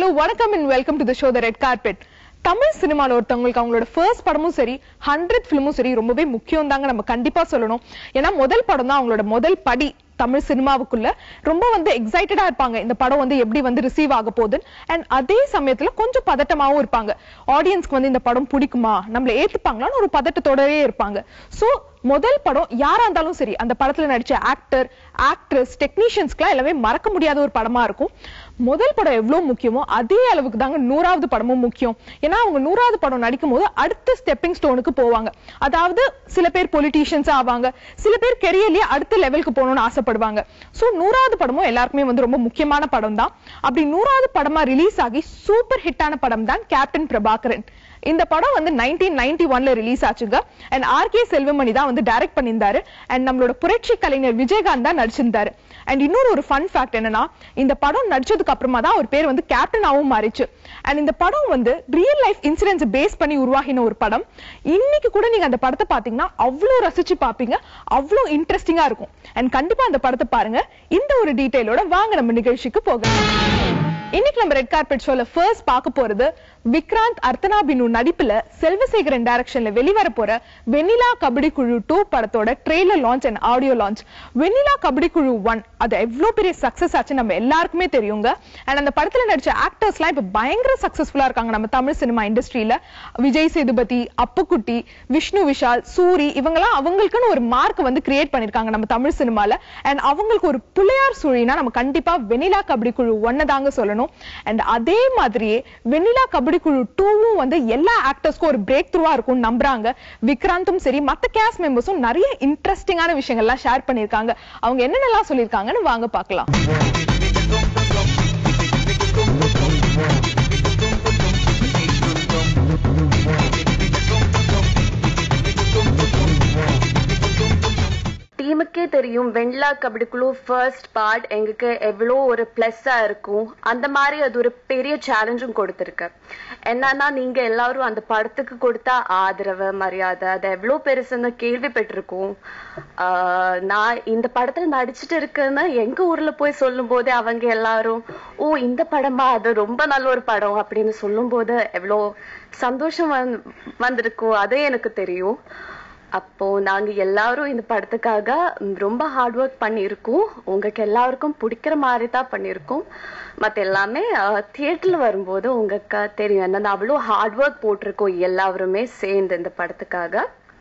Hello வணக்கம் and welcome to the show the red carpet Tamil சினிமால ஒருத்தவங்களுக்கு அவங்களோட ஃபர்ஸ்ட் படமும் சரி ஹண்ட்ரட் ஃபிலிமும் சரி ரொம்பவே முக்கியம் தாங்க நம்ம கண்டிப்பா சொல்லணும் ஏன்னா முதல் படம் தான் அவங்களோட முதல் படி தமிழ் சினிமாவுக்குள்ள ரொம்ப வந்து எக்ஸைட்டடா இருப்பாங்க இந்த படம் வந்து எப்படி வந்து ரிசீவ் ஆக போகுது அண்ட் அதே சமயத்துல கொஞ்சம் பதட்டமாவும் இருப்பாங்க ஆடியன்ஸ்க்கு வந்து இந்த படம் பிடிக்குமா நம்மள ஏத்துப்பாங்களான்னு ஒரு பதட்டத்தோடவே இருப்பாங்க சோ முதல் படம் யாரா இருந்தாலும் சரி அந்த படத்துல நடிச்ச ஆக்டர் ஆக்ட்ரஸ் டெக்னீஷியன்ஸ்க்குலாம் எல்லாமே மறக்க முடியாத ஒரு படமா இருக்கும் முதல் படம் எவ்வளவு முக்கியமோ அதே அளவுக்கு தாங்க நூறாவது படமும் முக்கியம் ஏன்னா அவங்க நூறாவது படம் நடிக்கும் போது அடுத்த ஸ்டெப்பிங் ஸ்டோனுக்கு போவாங்க அதாவது சில பேர் பொலிட்டீஷியன்ஸ் ஆவாங்க சில பேர் கெரியர்லயே அடுத்த லெவலுக்கு போகணும்னு ஆசைப்படுவாங்க சோ நூறாவது படமும் எல்லாருக்குமே வந்து ரொம்ப முக்கியமான படம் தான் அப்படி நூறாவது படமா ரிலீஸ் ஆகி சூப்பர் ஹிட்டான படம் தான் கேப்டன் பிரபாகரன் இந்த படம் வந்து நைன்டீன் நைன்டி ஒன்ல ரிலீஸ் ஆச்சுங்க அண்ட் ஆர் கே செல்வமணி தான் வந்து டைரக்ட் பண்ணியிருந்தாரு அண்ட் நம்மளோட புரட்சி கலைஞர் விஜயகாந்த் தான் நடிச்சிருந்தாரு அண்ட் இன்னொரு ஒரு ஃபன் ஃபேக்ட் என்னன்னா இந்த படம் நடிச்சதுக்கு அப்புறமா தான் அவர் பேர் வந்து கேப்டனாவும் மாறிச்சு அண்ட் இந்த படம் வந்து ரியல் லைஃப் இன்சிடென்ட்ஸ் பேஸ் பண்ணி உருவாகின ஒரு படம் இன்னைக்கு கூட நீங்க அந்த படத்தை பாத்தீங்கன்னா அவ்வளவு ரசிச்சு பாப்பீங்க அவ்வளவு இன்ட்ரெஸ்டிங்கா இருக்கும் அண்ட் கண்டிப்பா அந்த படத்தை பாருங்க இந்த ஒரு டீடைலோட வாங்க நம்ம நிகழ்ச்சிக்கு போகலாம் இன்னைக்கு நம்ம ரெட் கார்பெட் ஷோல ஃபர்ஸ்ட் பார்க்க போறது விக்ராந்த் அர்த்தனா பினு நடிப்புல செல்வசேகரன் டைரக்ஷன்ல வெளிவர போற வெண்ணிலா கபடி குழு டூ படத்தோட trailer launch and audio launch Vennila Kabaddi Kuzhu one அது எவ்வளவு பெரிய சக்சஸ் ஆச்சு நம்ம எல்லாருக்குமே தெரியுங்க அண்ட் அந்த படத்துல நடிச்ச ஆக்டர்ஸ்லாம் இப்ப பயங்கர சக்சஸ்ஃபுல்லா இருக்காங்க நம்ம தமிழ் சினிமா இண்டஸ்ட்ரியில விஜய் சேதுபதி அப்புக்குட்டி விஷ்ணு விஷால் சூரி இவங்கெல்லாம் அவங்களுக்குன்னு ஒரு மார்க் வந்து கிரியேட் பண்ணிருக்காங்க நம்ம தமிழ் சினிமால அண்ட் அவங்களுக்கு ஒரு புள்ளையார் சூழினா நம்ம கண்டிப்பா வெண்ணிலா கபடி குழு ஒன்னு தாங்க சொல்லணும் அண்ட் அதே மாதிரியே வெண்ணிலா கபடி குழு டூவும் வந்து எல்லா ஆக்டர்ஸ்க்கும் ஒரு பிரேக் த்ரூவா இருக்கும் நம்புறாங்க விக்ராந்தும் சரி மத்த கேஸ் மெம்பர்ஸும் நிறைய இன்ட்ரெஸ்டிங்கான விஷயங்கள்லாம் ஷேர் பண்ணிருக்காங்க அவங்க என்னென்னலாம் சொல்லியிருக்காங்கன்னு வாங்க பார்க்கலாம் டீமுக்கே தெரியும் வெண்லா கபடிக்குழு ஃபர்ஸ்ட் பார்ட் எங்களுக்கு எவ்வளோ ஒரு ப்ளஸ்ஸா இருக்கும் அந்த மாதிரி அது ஒரு பெரிய சேலஞ்சும் கொடுத்துருக்கு என்னன்னா நீங்க எல்லாரும் அந்த படத்துக்கு கொடுத்த ஆதரவு மரியாதை அது எவ்வளோ பெருசுன்னு கேள்விப்பட்டிருக்கோம் ஆஹ் நான் இந்த படத்துல நடிச்சிட்டு இருக்கேன்னு எங்க ஊர்ல போய் சொல்லும் போதே அவங்க எல்லாரும் ஓ இந்த படமா அது ரொம்ப நல்ல ஒரு படம் அப்படின்னு சொல்லும் போது எவ்வளோ சந்தோஷம் வந்து வந்திருக்கும் அதே எனக்கு தெரியும் அப்போ நாங்க எல்லாரும் இந்த படத்துக்காக ம், ரொம்ப ஹார்ட் ஒர்க் பண்ணியிருக்கோம் உங்களுக்கு எல்லாருக்கும் பிடிக்கிற மாதிரி தான் பண்ணியிருக்கோம் மத்த எல்லாமே தியேட்டர்ல வரும்போது உங்களுக்கு தெரியும் என்னன்னா அவ்வளோ ஹார்ட் ஒர்க் போட்டிருக்கோம் எல்லாருமே சேர்ந்து இந்த படத்துக்காக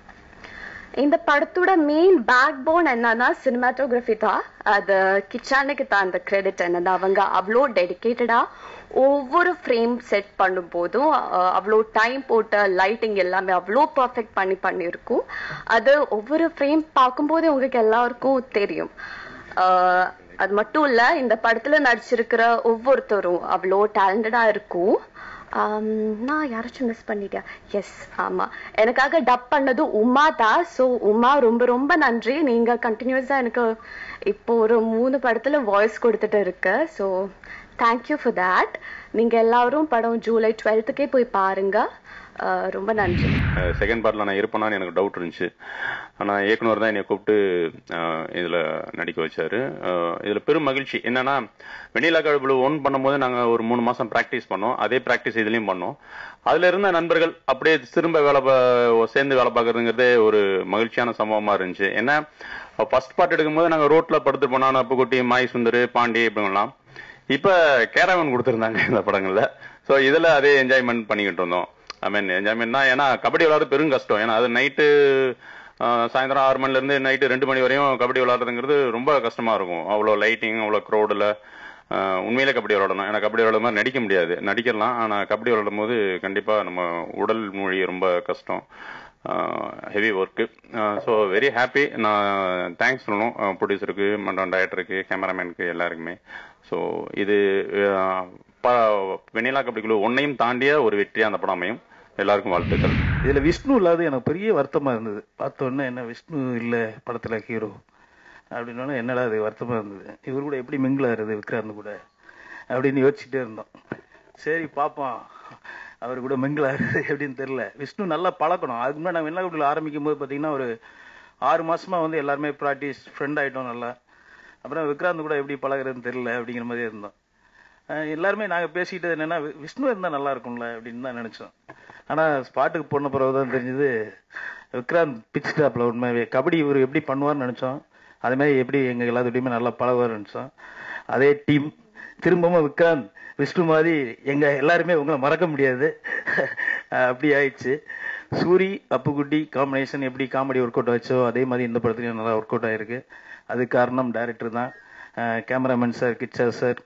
இந்த படத்தோட மெயின் பேக் போன் என்னன்னா சினிமாட்டோகிராஃபி தான் அது கிச்சானுக்கு தான் அந்த கிரெடிட் என்னன்னா அவங்க அவ்வளோ டெடிக்கேட்டடா ஒவ்வொரு ஃப்ரேம் செட் பண்ணும் போதும் அஹ், அவ்வளோ டைம் போட்ட லைட்டிங் எல்லாமே அவ்வளோ பர்ஃபெக்ட் பண்ணி பண்ணியிருக்கும் அது ஒவ்வொரு ஃப்ரேம் பார்க்கும்போதே உங்களுக்கு எல்லாருக்கும் தெரியும் அஹ், அது மட்டும் இல்ல இந்த படத்துல நடிச்சிருக்கிற ஒவ்வொருத்தரும் அவ்வளோ டேலண்டடா இருக்கும் ஆம், நான் யாராச்சும் மிஸ் பண்ணிட்டேன் எஸ் ஆமா எனக்காக டப் பண்ணது உமா தான் ஸோ உமா ரொம்ப ரொம்ப நன்றி நீங்க கண்டினியூஸா எனக்கு இப்போ ஒரு மூணு படத்துல வாய்ஸ் கொடுத்துட்டு இருக்கு ஸோ தேங்க்யூ ஃபார் தேட் நீங்க எல்லாரும் படம் ஜூலை டுவெல்த்துக்கே போய் பாருங்க ஆஹ் ரொம்ப நன்றி செகண்ட் பார்ட்ல நான் இருப்பேனான்னு எனக்கு டவுட் இருந்துச்சு ஆனா இயக்குனர் தான் என்னை கூப்பிட்டு அஹ், இதுல நடிக்க வச்சாரு அஹ், இதுல பெரும் மகிழ்ச்சி என்னன்னா வெண்ணிலா கழுப்புல ஒன் பண்ணும்போது நாங்க ஒரு மூணு மாசம் பிராக்டிஸ் பண்ணோம் அதே பிராக்டிஸ் இதுலயும் பண்ணோம் அதுல இருந்த நண்பர்கள் அப்படியே திரும்ப வேலை பா- சேர்ந்து வேலை பார்க்கறதுங்கிறதே ஒரு மகிழ்ச்சியான சம்பவமா இருந்துச்சு ஏன்னா ஃபர்ஸ்ட் பார்ட் எடுக்கும்போது நாங்க ரோட்ல படுத்து போனோம் அப்புக்குட்டி மாய் சுந்தர் பாண்டி இப்படிலாம் இப்ப கேரவன் கொடுத்திருந்தாங்க இந்த படங்கள்ல சோ இதுல அதே என்ஜாய்மெண்ட் பண்ணிக்கிட்டு இருந்தோம் ஐ மீன் என்ஜாய்மெண்ட்னா ஏன்னா கபடி விளையாடுறது பெரும் கஷ்டம் ஏன்னா அது நைட்டு சாயந்தரம் ஆறு மணில இருந்து நைட்டு ரெண்டு மணி வரையும் கபடி விளையாடுறதுங்கிறது ரொம்ப கஷ்டமா இருக்கும் அவ்வளோ லைட்டிங் அவ்வளோ க்ரௌடில் உண்மையிலே கபடி விளையாடணும் ஏன்னா கபடி விளையாடும் மாதிரி நடிக்க முடியாது நடிக்கலாம் ஆனா கபடி விளையாடும் போது கண்டிப்பா நம்ம உடல் மொழி ரொம்ப கஷ்டம் heavy work so very happy நான் தேங்க்ஸ் சொல்லணும் ப்ரொடியூசருக்கு மற்றும் டைரக்டருக்கு கேமராமேனுக்கு எல்லாருக்குமே ஸோ இது அஹ், ப- வெண்ணிலா கபடிக்குழு ஒன்னையும் தாண்டிய ஒரு வெற்றியா அந்த படம் அமையும் எல்லாருக்கும் வாழ்த்துக்கள் இதுல விஷ்ணு இல்லாத எனக்கு பெரிய வருத்தமா இருந்தது பார்த்த உடனே என்ன விஷ்ணு இல்ல படத்துல ஹீரோ அப்படின்னா என்னடா அது வருத்தமா இருந்தது இவர் கூட எப்படி மிங்கிள் ஆகுறது விக்ராந்த் கூட அப்படின்னு யோசிச்சுட்டே இருந்தோம் சரி பாப்போம் அவர் கூட மிங்கிள் ஆகுறது எப்படின்னு தெரியல விஷ்ணு நல்லா பழக்கணும் அதுக்கு முன்னாடி நான் வெண்ணாக்குடியில் ஆரம்பிக்கும் போது பாத்தீங்கன்னா ஒரு ஆறு மாசமா வந்து எல்லாருமே ப்ராக்டிஸ் ஃப்ரெண்ட் ஆயிட்டோம் நல்லா அப்புறம் விக்ராந்த் கூட எப்படி பழகுறதுன்னு தெரியல அப்படிங்கிற மாதிரி இருந்தோம் அஹ் எல்லாருமே நாங்க பேசிக்கிட்டது என்னன்னா வி- விஷ்ணு இருந்தா நல்லா இருக்கும்ல அப்படின்னு தான் நினைச்சோம் ஆனா ஸ்பாட்டுக்கு போன பிறகு தான் தெரிஞ்சது விக்ராந்த் பிச் டாப்ல உண்மையாவே கபடி இவர் எப்படி பண்ணுவார்னு நினைச்சோம் அதே மாதிரி எப்படி எங்க எல்லாத்துடையுமே நல்லா பழகுவார்னு நினைச்சோம் அதே டீம் திரும்பவும் விக்ராந்த் விஷ்ணு மாதிரி எங்க எல்லாருமே உங்களை மறக்க முடியாது அஹ் அப்படி ஆயிடுச்சு சூரி அப்புக்குட்டி காம்பினேஷன் எப்படி காமெடி ஒர்க் அவுட் ஆச்சோ அதே மாதிரி இந்த படத்துலையும் நல்லா ஒர்க் அவுட் ஆயிருக்கு அதுக்கு காரணம் டைரக்டர் தான் cameraman sir Kichcha sir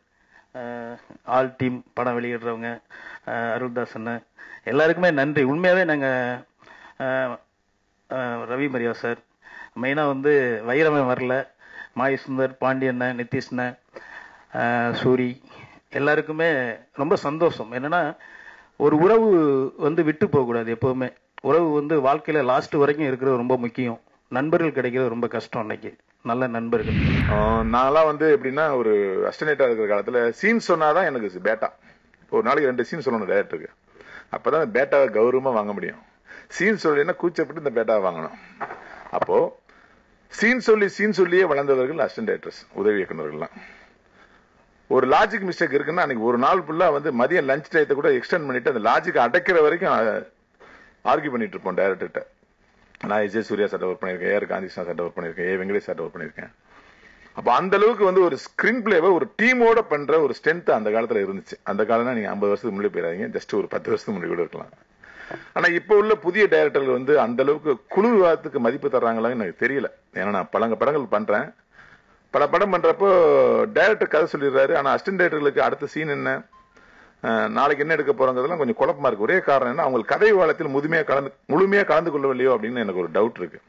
all team படம் வெளியிடுறவங்க அஹ் அருள்தாஸ் அண்ணன் எல்லாருக்குமே நன்றி உண்மையாவே நாங்க அஹ், அஹ், ரவி மரியா சார் மெயினா வந்து வைரவன் வரல மாய் சுந்தர் பாண்டியண்ணன் நிதிஷ்ணன் அஹ், சூரி எல்லாருக்குமே ரொம்ப சந்தோஷம் என்னன்னா ஒரு உறவு வந்து விட்டு போகக்கூடாது எப்பவுமே உறவு வந்து வாழ்க்கையில லாஸ்ட் வரைக்கும் இருக்கிறது ரொம்ப முக்கியம் நண்பர்கள் கிடைக்கிறது ரொம்ப கஷ்டம் இன்னைக்கு நல்ல நண்பர்கள் ஆஹ் நான்லாம் வந்து எப்படின்னா ஒரு அஸ்டனேட்டா இருக்கிற காலத்துல சீன் சொன்னாதான் எனக்கு பேட்டா ஒரு நாளைக்கு ரெண்டு சீன் சொல்லணும் டேரக்டருக்கு அப்பதான் அந்த பேட்டாவை கௌரவமா வாங்க முடியும் சீன் சொல்லலைன்னா கூச்சப்பட்டு இந்த பேட்டாவை வாங்கணும் அப்போ சீன் சொல்லி சீன் சொல்லியே வளர்ந்தவர்கள் அசிஸ்டன்ட் டேரக்டர்ஸ் உதவி இயக்குநர்கள்லாம் ஒரு லாஜிக் மிஸ்டேக் இருக்குன்னா அன்னைக்கு ஒரு நாள் ஃபுல்லா வந்து மதியம் லஞ்ச் டயத்தை கூட எக்ஸ்டெண்ட் பண்ணிட்டு அந்த லாஜிக் அடைக்கிற வரைக்கும் ஆர்கியூ பண்ணிட்டு இருப்போம் டேரக்டர்கிட்ட நான் விஜய் சூர்யா சார் ஒர்க் பண்ணியிருக்கேன் ஏஆர் காந்திகிருஷ்ணா சார் ஒர்க் பண்ணியிருக்கேன் ஏ வெங்கடேஷ் சார் ஒர்க் பண்ணியிருக்கேன் அப்ப அந்த அளவுக்கு வந்து ஒரு ஸ்கிரீன் பிளேவை ஒரு டீமோட பண்ற ஒரு ஸ்ட்ரென்த் அந்த காலத்துல இருந்துச்சு அந்த காலம்னா நீங்க ஐம்பது வருஷத்துக்கு முன்னாடி போயிடாதீங்க ஜஸ்ட் ஒரு பத்து வருஷத்துக்கு முன்னாடி கூட இருக்கலாம் ஆனா இப்ப உள்ள புதிய டைரக்டர்கள் வந்து அந்த அளவுக்கு குழு விவாதத்துக்கு மதிப்பு தர்றாங்களான்னு எனக்கு தெரியல ஏன்னா நான் பல படங்கள் பண்றேன் பல படம் பண்றப்போ டைரக்டர் கதை சொல்லிடுறாரு ஆனா அசிஸ்டன்ட் டைரக்டர்களுக்கு அடுத்த சீன் என்ன அஹ் நாளைக்கு என்ன எடுக்க போறோங்கிறதுலாம் கொஞ்சம் குழப்பமா இருக்கு ஒரே காரணம் என்ன அவங்க கதை வாழத்தில் முதுமையா கலந்து முழுமையா கலந்து கொள்ளவில்லையோ அப்படின்னு எனக்கு ஒரு டவுட் இருக்கு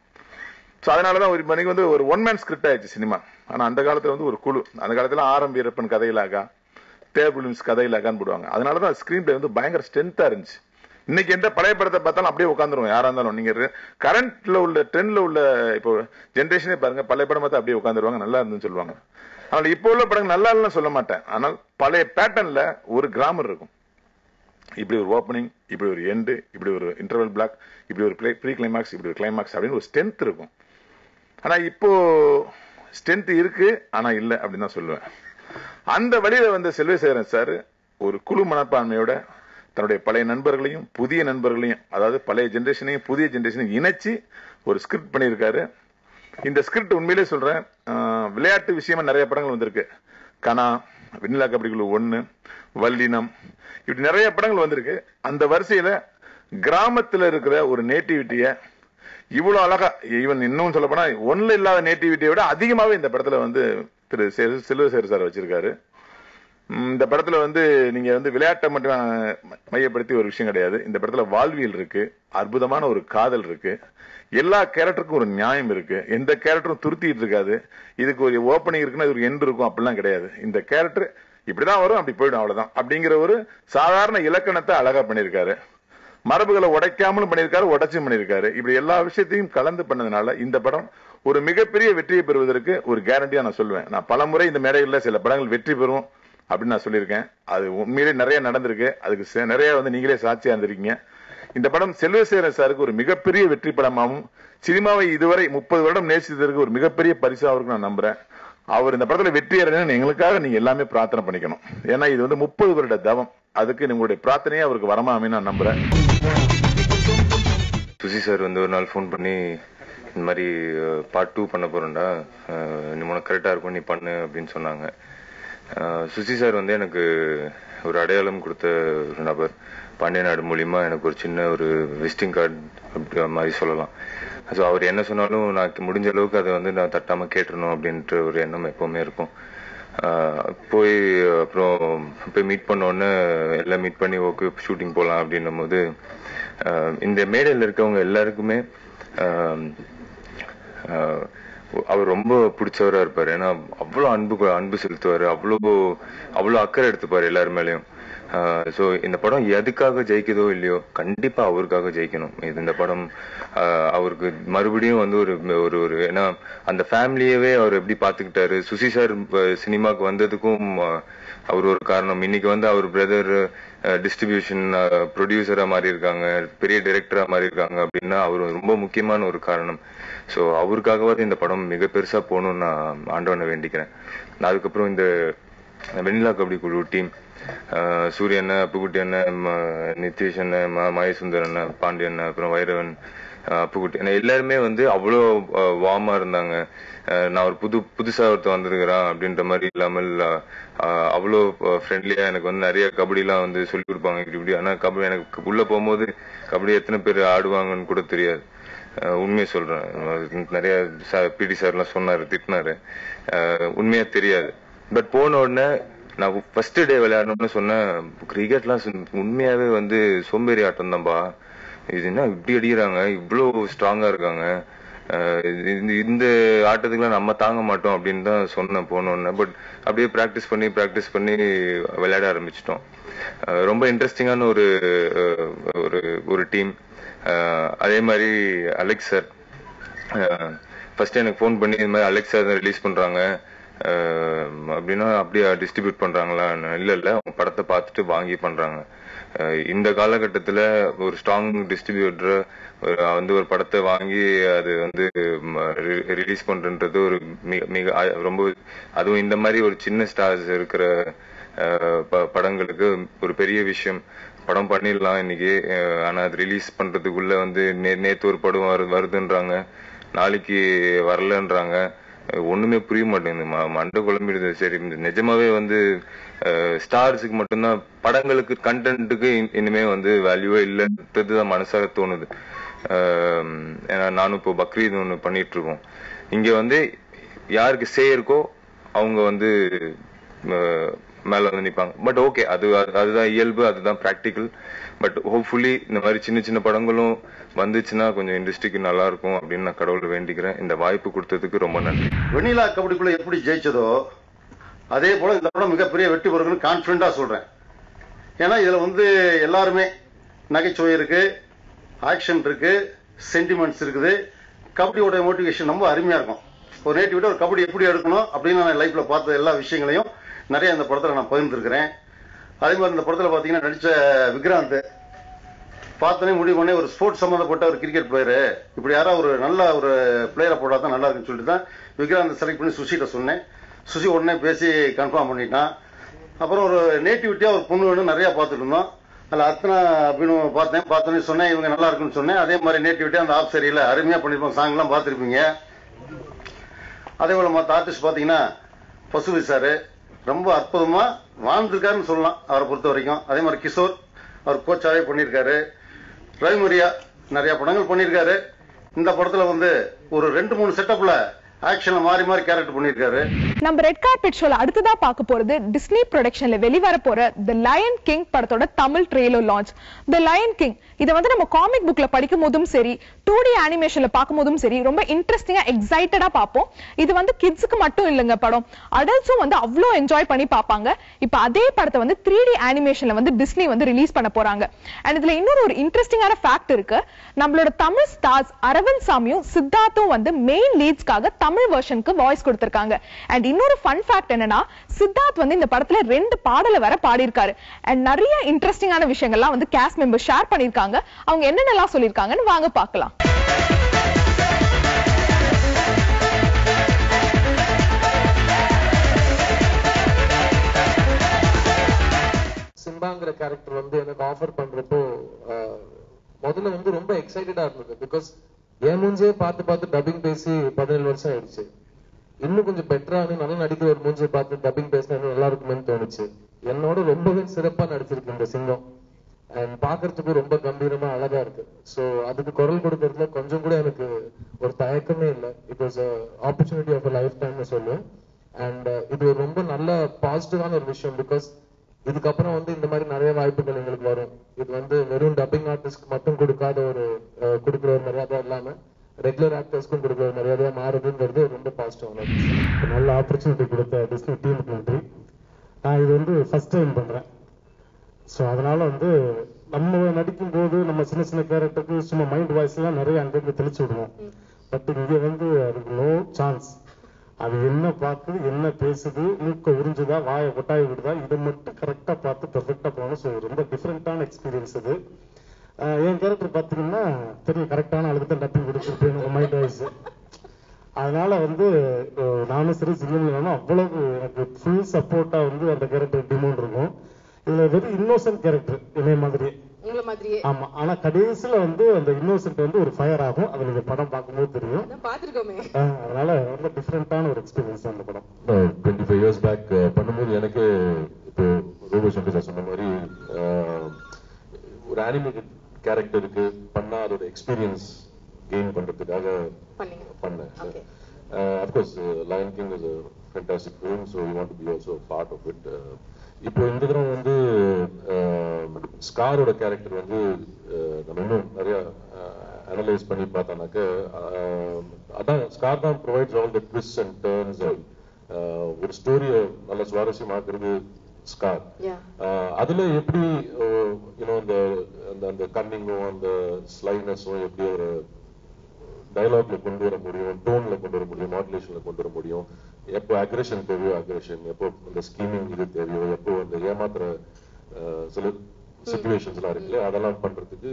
ஸோ அதனாலதான் ஒரு மணிக்கு வந்து ஒரு ஒன் மேன் ஸ்கிரிப்ட் ஆயிடுச்சு சினிமா ஆனா அந்த காலத்துல வந்து ஒரு குழு அந்த காலத்துல ஆரம் வீரப்பன் கதையிலாகா தேர்பிலிம்ஸ் கதையிலாகான்னு போடுவாங்க அதனாலதான் ஸ்கிரீன் பிளே வந்து பயங்கர ஸ்ட்ரென்த்தா இருந்துச்சு இன்னைக்கு எந்த பழைய படத்தை பார்த்தாலும் அப்படியே உட்காந்துருவோம் யாரா இருந்தாலும் நீங்க கரண்ட்ல உள்ள ட்ரெண்ட்ல உள்ள இப்போ ஜென்ரேஷனே பாருங்க பழைய படம் பார்த்தா அப்படியே உட்காந்துருவாங்க நல்லா இருந்துன்னு சொல்லுவாங்க ஆனால் இப்போ உள்ள படங்கள் நல்லா இல்லைன்னு சொல்ல மாட்டேன் ஆனால் பழைய பேட்டர்ன்ல ஒரு கிராமர் இருக்கும் இப்படி ஒரு ஓப்பனிங் இப்படி ஒரு எண்டு இப்படி ஒரு இன்டர்வல் பிளாக் இப்படி ஒரு ப்ரீ கிளைமாக்ஸ் இப்படி ஒரு கிளைமாக்ஸ் அப்படின்னு ஒரு ஸ்ட்ரென்த் இருக்கும் ஆனா இப்போ ஸ்ட்ரென்த் இருக்கு ஆனா இல்ல அப்படின்னு தான் சொல்லுவேன் அந்த வழியில வந்து செல்வசேகரன் சார் ஒரு குழு மனப்பான்மையோட தன்னுடைய பழைய நண்பர்களையும் புதிய நண்பர்களையும் அதாவது பழைய ஜென்ரேஷனையும் புதிய ஜென்ரேஷனையும் இணைச்சு ஒரு ஸ்கிரிப்ட் பண்ணியிருக்காரு இந்த ஸ்கிரிப்ட் உண்மையிலே சொல்றேன் ஆஹ், விளையாட்டு விஷயமா நிறைய படங்கள் வந்திருக்கு கனா வெண்ணிலா கபடிக்குழு ஒண்ணு வல்லினம் இப்படி நிறைய படங்கள் வந்திருக்கு அந்த வரிசையில கிராமத்துல இருக்கிற ஒரு நேட்டிவிட்டிய இவ்வளவு அழகா ஈவன் இன்னும் சொல்ல போனா ஒண்ணுல இல்லாத நேட்டிவிட்டியை விட அதிகமாவே இந்த படத்துல வந்து திரு செல்- செல்வசேகர் சார் வச்சிருக்காரு ம், இந்த படத்துல வந்து நீங்க வந்து விளையாட்டை மட்டும் அஹ், மையப்படுத்தி ஒரு விஷயம் கிடையாது இந்த படத்துல வாழ்வியல் இருக்கு அற்புதமான ஒரு காதல் இருக்கு எல்லா கேரக்டருக்கும் ஒரு நியாயம் இருக்கு எந்த கேரக்டரும் துருத்திட்டு இருக்காது இதுக்கு ஒரு ஓப்பனிங் இருக்குன்னா இது ஒரு எண்ட் இருக்கும் அப்படிலாம் கிடையாது இந்த கேரக்டர் இப்படிதான் வரும் அப்படி போயிடும் அவ்வளவுதான் அப்படிங்கிற ஒரு சாதாரண இலக்கணத்தை அழகா பண்ணியிருக்காரு மரபுகளை உடைக்காமலும் பண்ணியிருக்காரு உடைச்சும் பண்ணியிருக்காரு இப்படி எல்லா விஷயத்தையும் கலந்து பண்ணதுனால இந்த படம் ஒரு மிகப்பெரிய வெற்றியை பெறுவதற்கு ஒரு கேரண்டியா நான் சொல்லுவேன் நான் பலமுறை இந்த மேடைகளில் சில படங்கள் வெற்றி பெறும் அப்படின்னு நான் சொல்லியிருக்கேன் அது உண்மையிலே நிறைய நடந்திருக்கு அதுக்கு சே- நிறைய வந்து நீங்களே சாட்சியா இருந்திருக்கீங்க இந்த படம் செல்வசேகரன் சாருக்கு ஒரு மிகப்பெரிய வெற்றி படமாகவும் சினிமாவை இதுவரை முப்பது வருடம் நேசித்ததற்கு ஒரு மிகப்பெரிய பரிசா அவருக்கு நான் நம்புறேன் அவர் இந்த படத்துல வெற்றி அடையணும்னு எங்களுக்காக நீங்க எல்லாமே பிரார்த்தனை பண்ணிக்கணும் ஏன்னா இது வந்து முப்பது வருட தவம் அதுக்கு உங்களுடைய பிரார்த்தனையே அவருக்கு வரமா அமைன்னு நான் நம்புறேன் சுசி சார் வந்து ஒரு நாள் ஃபோன் பண்ணி இந்த மாதிரி பார்ட் டூ பண்ண போறேன்டா அஹ், நீ உனக்கு கரெக்டா இருக்கும் நீ பண்ணு அப்படின்னு சொன்னாங்க அஹ், சுசி சார் வந்து எனக்கு ஒரு அடையாளம் கொடுத்த ஒரு நபர் பாண்டிய நாடு மூலியமா எனக்கு ஒரு சின்ன ஒரு விசிட்டிங் கார்டு அப்படி மாதிரி சொல்லலாம் ஸோ அவர் என்ன சொன்னாலும் நான் முடிஞ்ச அளவுக்கு அதை வந்து நான் தட்டாம கேட்டுறணும் அப்படின்ற ஒரு எண்ணம் எப்பவுமே இருக்கும் ஆஹ் போய் அப்புறம் போய் மீட் பண்ண உடனே எல்லாம் மீட் பண்ணி ஓகே ஷூட்டிங் போகலாம் அப்படின்னும் போது ஆஹ் இந்த மேடையில் இருக்கவங்க எல்லாருக்குமே ஆஹ் ஆஹ் அவர் ரொம்ப பிடிச்சவரா இருப்பாரு ஏன்னா அவ்வளோ அன்பு அன்பு செலுத்துவாரு அவ்வளோ அவ்வளோ அக்கறை எடுத்துப்பாரு எல்லார் மேலயும் ஸோ இந்த படம் எதுக்காக ஜெயிக்குதோ இல்லையோ கண்டிப்பா அவருக்காக ஜெயிக்கணும் இது இந்த படம் ஆஹ் அவருக்கு மறுபடியும் வந்து ஒரு ஒரு ஒரு ஏன்னா அந்த ஃபேமிலியவே அவர் எப்படி பாத்துக்கிட்டாரு சுசி சார் சினிமாக்கு வந்ததுக்கும் ஆஹ் அவர் ஒரு காரணம் இன்னைக்கு வந்து அவர் பிரதர் டிஸ்ட்ரிபியூஷன் ப்ரொடியூசரா மாறி இருக்காங்க பெரிய டைரக்டரா மாறி இருக்காங்க அப்படின்னா அவர் ரொம்ப முக்கியமான ஒரு காரணம் ஸோ அவருக்காகவாது இந்த படம் மிக பெருசா போகணும்னு நான் ஆண்டவனை வேண்டிக்கிறேன் அதுக்கப்புறம் இந்த வெண்ணிலா கபடி குழு டீம் சூரிய அண்ணன் அப்புக்குட்டி அண்ணன் ம- நிதிஷ் அண்ணன் ம- மகேசுந்தர் அண்ணன் பாண்டி அண்ணன் அப்புறம் வைரவன் அஹ் அப்புக்குட்டி அண்ணன் எல்லாருமே வந்து அவ்வளோ வார்மா இருந்தாங்க அஹ் நான் ஒரு புது புதுசா ஒருத்தன் வந்திருக்கிறான் அப்படின்ற மாதிரி இல்லாமல் அஹ் அவ்வளோ ஃப்ரெண்ட்லியா எனக்கு வந்து நிறைய கபடிலாம் வந்து சொல்லி கொடுப்பாங்க இப்படி இப்படி ஆனா கபடி எனக்கு உள்ள போகும்போது கபடி எத்தனை பேர் ஆடுவாங்கன்னு கூட தெரியாது அஹ் உண்மையை சொல்றேன் அஹ் நிறைய பிடி சார்லாம் சொன்னாரு திட்டினாரு அஹ் உண்மையா தெரியாது பட் போன உடனே நான் ஃபர்ஸ்ட் டே விளையாடணும்னு சொன்னேன் கிரிக்கெட்லாம் உண்மையாவே வந்து சோம்பேறி ஆட்டம் தான்பா இது என்ன இப்படி அடிக்கிறாங்க இவ்வளோ ஸ்ட்ராங்கா இருக்காங்க அஹ் இது- இந்த இந்த ஆட்டத்துக்குலாம் நம்ம தாங்க மாட்டோம் அப்படின்னு தான் சொன்னேன் போனோன்னு பட் அப்படியே ப்ராக்டிஸ் பண்ணி ப்ராக்டிஸ் பண்ணி விளையாட ஆரம்பிச்சிட்டோம் அஹ் ரொம்ப இன்ட்ரெஸ்டிங்கான ஒரு அஹ், ஒரு ஒரு டீம் அதே மாதிரி அலெக்ஸ் சார் ஃபர்ஸ்ட் எனக்கு ஃபோன் பண்ணி இந்த மாதிரி அலெக்ஸா தான் ரிலீஸ் பண்றாங்க அஹ், அப்படின்னா அப்படியே டிஸ்ட்ரிபியூட் பண்றாங்களா இல்ல இல்ல அவங்க படத்தை பார்த்துட்டு வாங்கி பண்றாங்க அஹ், இந்த காலகட்டத்துல ஒரு ஸ்ட்ராங் டிஸ்ட்ரிபியூட்டர் வந்து ஒரு படத்தை வாங்கி அது வந்து ரிலீஸ் பண்றன்றது ஒரு மிக மிக அ- ரொம்ப அதுவும் இந்த மாதிரி ஒரு சின்ன ஸ்டார்ஸ் இருக்கிற அஹ், ப- படங்களுக்கு ஒரு பெரிய விஷயம் படம் பண்ணிடலாம் இன்னைக்கு அஹ், ஆனா அது ரிலீஸ் பண்றதுக்குள்ள வந்து நே- நேத்து ஒரு படம் வரு- வருதுன்றாங்க நாளைக்கு வரலன்றாங்க அஹ், ஒண்ணுமே புரிய மாட்டேங்குது ம- மண்டை குழம்பிடுது சரி இந்த நிஜமாவே வந்து ஸ்டார்ஸுக்கு மட்டும்தான் படங்களுக்கு கண்டென்ட்டுக்கு இனிமே வந்து வேல்யூவே இல்லைன்றது தான் மனசார தோணுது அஹ், ஏன்னா நானும் இப்போ பக்ரீத் ஒன்று பண்ணிட்டு இருக்கோம் இங்க வந்து யாருக்கு சே இருக்கோ அவங்க வந்து அஹ், மேல வந்து நிப்பாங்க பட் ஓகே அது அது- அதுதான் இயல்பு அதுதான் பிராக்டிக்கல் பட் ஹோப்ஃபுல்லி இந்த மாதிரி சின்ன சின்ன படங்களும் வந்துச்சுன்னா கொஞ்சம் இண்டஸ்ட்ரிக்கு நல்லா இருக்கும் அப்படின்னு நான் கடவுளை வேண்டிக்கிறேன் இந்த வாய்ப்பு கொடுத்ததுக்கு ரொம்ப நன்றி வெண்ணிலா கபடிக்குள்ள எப்படி ஜெயிச்சதோ அதே போல இந்த படம் மிகப்பெரிய வெற்றி பெறும்னு கான்பிடண்டா சொல்றேன் ஏன்னா இதுல வந்து எல்லாருமே நகைச்சுவை இருக்கு ஆக்ஷன் இருக்கு சென்டிமெண்ட்ஸ் இருக்குது கபடியோட மோட்டிவேஷன் ரொம்ப அருமையா இருக்கும் ஒரு நேட்டிவிட்ட ஒரு கபடி எப்படி எடுக்கணும் அப்படின்னு நான் லைஃப்ல பார்த்த எல்லா விஷயங்களையும் நிறைய இந்த படத்துல நான் பகிர்ந்துருக்கிறேன் அதே மாதிரி இந்த படத்துல பாத்தீங்கன்னா நடிச்ச விக்ராந்த் பார்த்தோன்னே முடிவு பண்ணி ஒரு ஸ்போர்ட்ஸ் சம்மந்தப்பட்ட ஒரு கிரிக்கெட் பிளேயரு இப்படி யாராவது ஒரு நல்ல ஒரு பிளேயரை போட்டா தான் நல்லா இருக்குன்னு சொல்லிட்டு தான் விக்ராந்த் செலக்ட் பண்ணி சுஷிட்ட சொன்னேன் சுஷி உடனே பேசி கன்ஃபார்ம் பண்ணிட்டான் அப்புறம் ஒரு நேட்டிவிட்டியா ஒரு பொண்ணு வேணும் நிறைய பார்த்துட்டு இருந்தோம் அதில் அத்தனை அப்படின்னு பார்த்தேன் பார்த்தோன்னே சொன்னேன் இவங்க நல்லா இருக்குன்னு சொன்னேன் அதே மாதிரி நேட்டிவிட்டியா அந்த ஆஃப் சரியில்லை அருமையா பண்ணிருப்போம் சாங்லாம் பார்த்துருப்பீங்க அதே போல மற்ற ஆர்டிஸ்ட் பாத்தீங்கன்னா பசுவி சாரு ரொம்ப அற்புதமா வாழ்ந்திருக்காருன்னு சொல்லலாம் அவரை பொறுத்த வரைக்கும் அதே மாதிரி கிஷோர் அவர் கோச்சாவே பண்ணியிருக்காரு ரவிமரியா நிறைய படங்கள் பண்ணியிருக்காரு இந்த படத்துல வந்து ஒரு ரெண்டு மூணு செட்டப்ல ஆக்ஷன்ல மாறி மாறி கேரக்டர் பண்ணியிருக்காரு நம்ம ரெட் கார்பெட் ஷோல அடுத்ததா பார்க்க போறது டிஸ்னி ப்ரொடக்ஷன்ல வெளிவர போற தி லயன் கிங் படத்தோட Tamil trailer launch The Lion King இதை வந்து நம்ம காமிக் புக்ல படிக்கும் போதும் சரி டூ டி அனிமேஷன்ல பார்க்கும் போதும் சரி ரொம்ப இன்ட்ரெஸ்டிங்கா எக்ஸைட்டடா பார்ப்போம் இது வந்து கிட்ஸுக்கு மட்டும் இல்லைங்க படம் அடல்ட்ஸும் வந்து அவ்வளோ என்ஜாய் பண்ணி பார்ப்பாங்க இப்ப அதே படத்தை வந்து த்ரீ டி அனிமேஷன்ல வந்து டிஸ்னி வந்து ரிலீஸ் பண்ண போறாங்க அண்ட் இதுல இன்னொரு ஒரு இன்ட்ரெஸ்டிங்கான ஃபேக்ட் இருக்கு நம்மளோட தமிழ் ஸ்டார்ஸ் அரவிந்த் சாமியும் சித்தார்த்தும் வந்து மெயின் லீட்ஸ்க்காக தமிழ் வெர்ஷனுக்கு வாய்ஸ் கொடுத்திருக்காங்க அண்ட் இன்னொரு ஃபன் ஃபேக்ட் என்னன்னா சித்தார்த் வந்து இந்த படத்துல ரெண்டு பாடலை வர பாடியிருக்காரு அண்ட் நிறைய இன்ட்ரெஸ்டிங்கான விஷயங்கள்லாம் வந்து கேஸ்ட் மெம்பர் ஷேர் பண்ணிருக்காங்க அவங்க என்னென்னலாம் சொல்லியிருக்காங்கன்னு வாங்க பார்க்கலாம் சிம்பாங்கிற கேரக்டர் வந்து எனக்கு ஆஃபர் பண்றப்போ ஆஹ், முதல்ல வந்து ரொம்ப எக்ஸைட்டடா இருந்தது பிகாஸ் என் மூஞ்சே பார்த்து பார்த்து டப்பிங் பேசி பதினேழு வருஷம் ஆயிடுச்சு இன்னும் கொஞ்சம் பெட்டரான நல்லா நடிக்கிற ஒரு மூஞ்சியை பார்த்து டப்பிங் பேசினா இன்னும் நல்லா இருக்குமேன்னு தோணுச்சு என்னோட ரொம்பவே சிறப்பா நடிச்சிருக்கு இந்த சிங்கம் அண்ட் பாக்குறதுக்கு ரொம்ப கம்பீரமா அழகா இருக்கு சோ அதுக்கு குரல் கொடுக்கறதுல கொஞ்சம் கூட எனக்கு ஒரு தயக்கமே இல்லை it was opportunity of life டைம்னு சொல்லுவேன் அண்ட் இது ஒரு ரொம்ப நல்ல பாசிட்டிவான ஒரு விஷயம் பிகாஸ் இதுக்கப்புறம் வந்து இந்த மாதிரி நிறைய வாய்ப்புகள் எங்களுக்கு வரும் இது வந்து வெறும் டப்பிங் ஆர்டிஸ்ட் மட்டும் கொடுக்காத ஒரு அஹ், கொடுக்குற ஒரு மரியாதை இல்லாம ரெகுலர் ஆக்டர்ஸ்க்கும் கொடுக்குற ஒரு மரியாதையா மாறுதுங்கிறது ரொம்ப பாசிட்டிவான விஷயம் நல்ல ஆப்பர்ச்சுனிட்டி கொடுத்த டிஸ்னி டீமுக்கு நன்றி நான் இது வந்து ஃபர்ஸ்ட் டைம் பண்றேன் ஸோ அதனால வந்து நம்ம நடிக்கும் போது நம்ம சின்ன சின்ன கேரக்டருக்கு சும்மா மைண்ட் வாய்ஸ் எல்லாம் நிறைய அங்கங்க தெளிச்சு விடுவோம் பட் இங்க வந்து அதுக்கு நோ சான்ஸ் அது என்ன பார்க்குது என்ன பேசுது மூக்க உறிஞ்சுதா வாயை கொட்டாய் விடுதா இதை மட்டும் கரெக்டா பார்த்து பெர்ஃபெக்டா போகணும் ஸோ ரொம்ப டிஃப்ரெண்டான எக்ஸ்பீரியன்ஸ் இது ஆஹ் என் கேரக்டர் பார்த்தீங்கன்னா தெரியும் கரெக்டான அளவுக்கு தான் டப்பிங் கொடுத்துருப்பேன் உங்க மைண்ட் வாய்ஸ் அதனால வந்து அஹ், நானும் சரி சிங்கிள் அவ்வளவு எனக்கு ஃபுல் சப்போர்ட்டா வந்து அந்த கேரக்டர் டிமோன் இருக்கும் இதுல வெரி இன்னோசன்ட் கேரக்டர் இதே மாதிரி உங்களை மாதிரியே ஆமா ஆனா கடைசியில வந்து அந்த இன்னோசன்ட் வந்து ஒரு ஃபயர் ஆகும் அது நீங்க படம் பார்க்கும்போது தெரியும் அதான் பாத்துருக்கோமே அஹ், அதனால ரொம்ப டிஃப்ரெண்டான ஒரு எக்ஸ்பீரியன்ஸ் அந்த படம் டுவெண்ட்டி ஃபைவ் இயர்ஸ் பேக் பண்ணும்போது எனக்கு இப்போ ரோபோ சங்கர் சார் சொன்ன மாதிரி அஹ், ஒரு அனிமேட்டட் கேரக்டருக்கு பண்ணா அதோட எக்ஸ்பீரியன்ஸ் கெயின் பண்றதுக்காக பண்ணீங்க பண்ணேன் Okay. Of course Lion King is fantastic film so you want to be also part of it இப்போ இந்த தடவை வந்து ஸ்காரோட கேரக்டர் வந்து அஹ், நம்ம இன்னும் நிறைய அனலைஸ் பண்ணி பார்த்தோம்னாக்க அஹ், அதான் ஸ்கார் தான் provides all the twist and turns ஒரு ஸ்டோரியை நல்ல சுவாரஸ்யமாக்குறது ஸ்கார் Yeah. அதுல எப்படி யூனோ அந்த அந்த அந்த கன்னிங்கும் அந்த ஸ்லைனஸும் எப்படி ஒரு டயலாக்ல கொண்டு வர முடியும் டோன்ல கொண்டு வர முடியும் மாடுலேஷன்ல கொண்டு வர முடியும் எப்போ அக்ரெஷன் தேவையோ அக்ரெஷன் எப்போ அந்த ஸ்கீமிங் இது தேவையோ எப்போ அந்த ஏமாத்துற அஹ், சில சுச்சுவேஷன்ஸ் எல்லாம் இருக்குல்ல அதெல்லாம் பண்றதுக்கு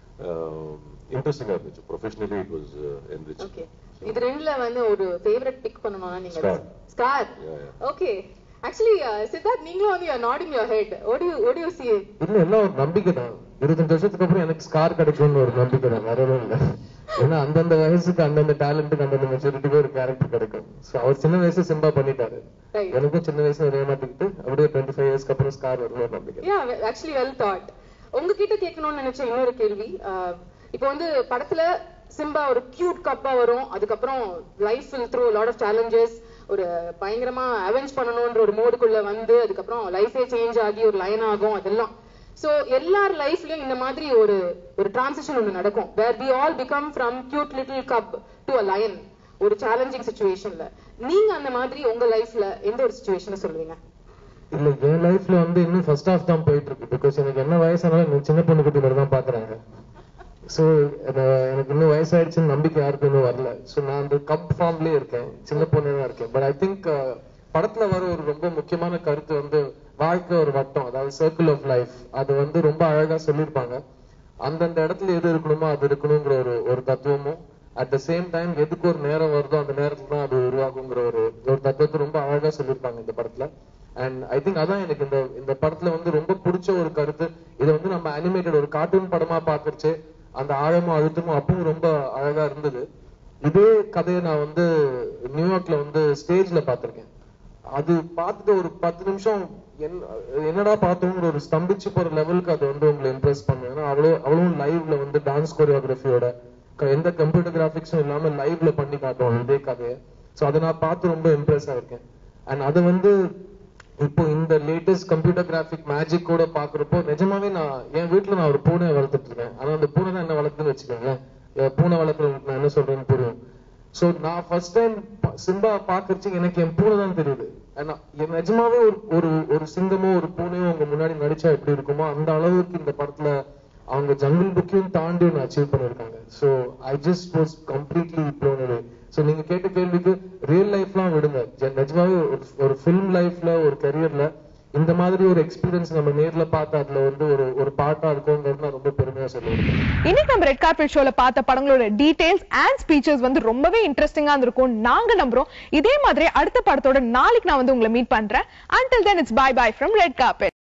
இன்ட்ரெஸ்டிங்கா இருந்துச்சு professionally it was enrich okay இது ரெண்டுல வந்து ஒரு ஃபேவரட் பிக் பண்ணனும்னா நீங்க Scar. Scar Yeah, yeah. Okay actually Siddharth நீங்களும் வந்து you not in your head what do you what do you see இல்ல எல்லாம் ஒரு நம்பிக்கை தான் இருபத்தஞ்சு வருஷத்துக்கு அப்புறம் எனக்கு ஸ்கார் கிடைக்கும்னு ஒரு நம்பிக்கை தான் வேற எதுவும் இல்ல ஏன்னா அந்தந்த வயசுக்கு அந்தந்த டேலண்ட்டுக்கு அந்தந்த மெச்சூரிட்டிக்கு ஒரு கேரக்டர் கிடைக்கும் So, அவர் சின்ன வயசு சிம்பா பண்ணிட்டாரு Right. எனக்கும் சின்ன வயசுல ஒரே மாட்டிக்கிட்டு அப்படியே டுவெண்ட்டி ஃபைவ் இயர்ஸ்க்கு அப்புறம் ஸ்கார் வரும்னு ஒரு நம்பிக்கை யா ஆக்சுவலி வெல் தாட் உங்ககிட்ட கேட்கணும்னு நினைச்ச இன்னொரு கேள்வி அஹ், இப்போ வந்து படத்துல சிம்பா ஒரு கியூட் கப்பா வரும் அதுக்கப்புறம் life will through lot of challenges ஒரு பயங்கரமா அவெஞ்ச் பண்ணணும்ன்ற ஒரு மோடுக்குள்ள வந்து அதுக்கப்புறம் லைஃபே சேஞ்ச் ஆகி ஒரு லைன் ஆகும் அதெல்லாம் சோ எல்லார் லைஃப்லயும் இந்த மாதிரி ஒரு ஒரு டிரான்சிஷன் ஒன்று நடக்கும் where we all become from cute little cub to a lion ஒரு சேலஞ்சிங் சுச்சுவேஷன்ல நீங்க அந்த மாதிரி உங்க லைஃப்ல எந்த ஒரு சுச்சுவேஷனை சொல்லுவீங்க இல்ல என் லைஃப்ல வந்து இன்னும் ஃபர்ஸ்ட் ஹாஃப் தான் போயிட்டு இருக்கு பிகாஸ் எனக்கு என்ன வயசானாலும் எனக்கு சின்ன பொண்ணு குட்டி மாதிரி தான் பாக்குறாங்க சோ எனக்கு இன்னும் வயசாயிடுச்சுன்னு நம்பிக்கை யாருக்கும் இன்னும் வரல சோ நான் அந்த கப் ஃபார்ம்லயே இருக்கேன் சின்ன பொண்ணு தான் இருக்கேன் பட் ஐ திங்க் படத்துல வர ஒரு ரொம்ப முக்கியமான கருத்து வந்து வாழ்க்கை ஒரு வட்டம் அதாவது சர்க்கிள் ஆஃப் லைஃப் அது வந்து ரொம்ப அழகா சொல்லியிருப்பாங்க அந்தந்த இடத்துல எது இருக்கணுமோ அது இருக்கணுங்கிற ஒரு ஒரு தத்துவமும் அட் த சேம் டைம் எதுக்கு ஒரு நேரம் வருதோ அந்த நேரத்துல தான் அது உருவாகுங்கிற ஒரு ஒரு தத்துவத்தை ரொம்ப அழகா சொல்லியிருப்பாங்க இந்த படத்துல அண்ட் ஐ திங்க் அதான் எனக்கு இந்த இந்த படத்துல வந்து ரொம்ப பிடிச்ச ஒரு கருத்து இதை வந்து நம்ம அனிமேட்டட் ஒரு கார்ட்டூன் படமா பாக்குறச்சு அந்த ஆழமும் அழுத்தமும் அப்பவும் ரொம்ப அழகா இருந்தது இதே கதையை நான் வந்து நியூயார்க்ல வந்து ஸ்டேஜ்ல பார்த்திருக்கேன் அது பார்த்துட்டு ஒரு பத்து நிமிஷம் என்ன- என்னடா பார்த்தோங்கிற ஒரு ஸ்தம்பிச்சு போற லெவலுக்கு அது வந்து உங்களை இம்ப்ரெஸ் பண்ணும் ஏன்னா அவ்வளோ அவ்வளவு லைவ்ல வந்து டான்ஸ் கோரியோகிராஃபியோட எந்த கம்ப்யூட்டர் கிராபிக்ஸும் இல்லாம லைவ்ல பண்ணி காட்டுவோம் இதே கதையை சோ அதை நான் பார்த்து ரொம்ப இம்ப்ரெஸ் ஆயிருக்கேன் அண்ட் அது வந்து இப்போ இந்த லேட்டஸ்ட் கம்ப்யூட்டர் கிராஃபிக் மேஜிக் கூட பாக்குறப்போ நிஜமாவே நான் என் வீட்டுல நான் ஒரு பூனை வளர்த்துட்டு இருக்கேன் ஆனா அந்த பூனை தான் என்ன வளர்த்துன்னு வச்சுக்கோங்களேன் என் பூனை வளர்க்குறவங்களுக்கு நான் என்ன சொல்றேன்னு புரியும் சோ நான் ஃபர்ஸ்ட் டைம் சிம்பா பாக்குறச்சு எனக்கு என் பூனை தான் தெரியுது ஆனா என் நிஜமாவே ஒரு ஒரு ஒரு சிங்கமோ ஒரு பூனையோ உங்க முன்னாடி நடிச்சா எப்படி இருக்குமோ அந்த அளவுக்கு இந்த படத்துல அவங்க ஜங்கிள் புக்கையும் தாண்டி ஒன்று அச்சீவ் பண்ணிருக்காங்க so I just was completely blown away so நீங்க கேட்ட கேள்விக்கு ரியல் லைஃப்லாம் விடுங்க ஜ- நிஜமாவே ஒரு- ஒரு ஃபிலிம் லைஃப்ல ஒரு கரியர்ல இந்த மாதிரி ஒரு எக்ஸ்பீரியன்ஸ் நம்ம நேர்ல பார்த்து அதுல வந்து ஒரு ஒரு பாட்டா இருக்குங்கிறது நான் ரொம்ப பெருமையா சொல்லுவேன் இன்னைக்கு நம்ம ரெட் கார்பெட் ஷோல பார்த்த படங்களோட டீடைல்ஸ் அண்ட் ஸ்பீச்சர்ஸ் வந்து ரொம்பவே இன்ட்ரெஸ்டிங்கா இருந்திருக்கும் நாங்க நம்புறோம் இதே மாதிரி அடுத்த படத்தோட நாளைக்கு நான் வந்து உங்களை மீட் பண்றேன் until then it's bye bye from red carpet